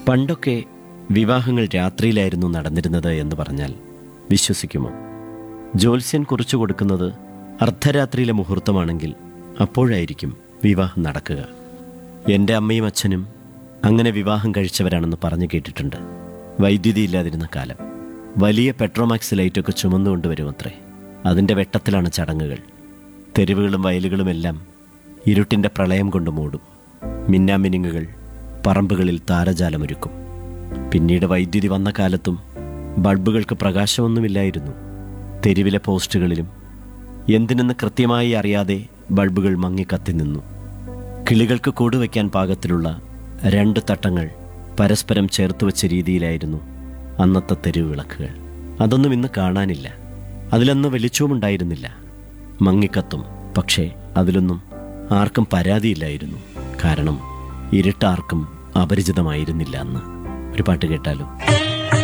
പണ്ടൊക്കെ വിവാഹങ്ങൾ രാത്രിയിലായിരുന്നു നടന്നിരുന്നത് എന്ന് പറഞ്ഞാൽ വിശ്വസിക്കുമോ ജ്യോത്സ്യൻ കുറിച്ചു കൊടുക്കുന്നത് അർദ്ധരാത്രിയിലെ മുഹൂർത്തമാണെങ്കിൽ അപ്പോഴായിരിക്കും വിവാഹം നടക്കുക എൻ്റെ അമ്മയും അച്ഛനും അങ്ങനെ വിവാഹം കഴിച്ചവരാണെന്ന് പറഞ്ഞു കേട്ടിട്ടുണ്ട് വൈദ്യുതി ഇല്ലാതിരുന്ന കാലം വലിയ പെട്രോമാക്സ് ലൈറ്റൊക്കെ ചുമന്നുകൊണ്ടുവരും അത്രേ അതിൻ്റെ വെട്ടത്തിലാണ് ചടങ്ങുകൾ തെരുവുകളും വയലുകളുമെല്ലാം ഇരുട്ടിൻ്റെ പ്രളയം കൊണ്ട് മൂടും മിന്നാമിനുങ്ങുകൾ പറമ്പുകളിൽ താരജാലമൊരുക്കും പിന്നീട് വൈദ്യുതി വന്ന കാലത്തും ബൾബുകൾക്ക് പ്രകാശമൊന്നുമില്ലായിരുന്നു തെരുവിലെ പോസ്റ്റുകളിലും എന്തിനെന്ന് കൃത്യമായി അറിയാതെ ബൾബുകൾ മങ്ങിക്കത്തി നിന്നു കിളികൾക്ക് കൂടുവയ്ക്കാൻ പാകത്തിലുള്ള രണ്ട് തട്ടങ്ങൾ പരസ്പരം ചേർത്ത് വെച്ച രീതിയിലായിരുന്നു അന്നത്തെ തെരുവ് വിളക്കുകൾ അതൊന്നും ഇന്ന് കാണാനില്ല അതിലന്ന് വെളിച്ചവുമുണ്ടായിരുന്നില്ല മങ്ങിക്കത്തും പക്ഷേ അതിലൊന്നും ആർക്കും പരാതിയില്ലായിരുന്നു കാരണം ഇരുട്ടാർക്കും അപരിചിതമായിരുന്നില്ല അന്ന് ഒരു പാട്ട് കേട്ടാലോ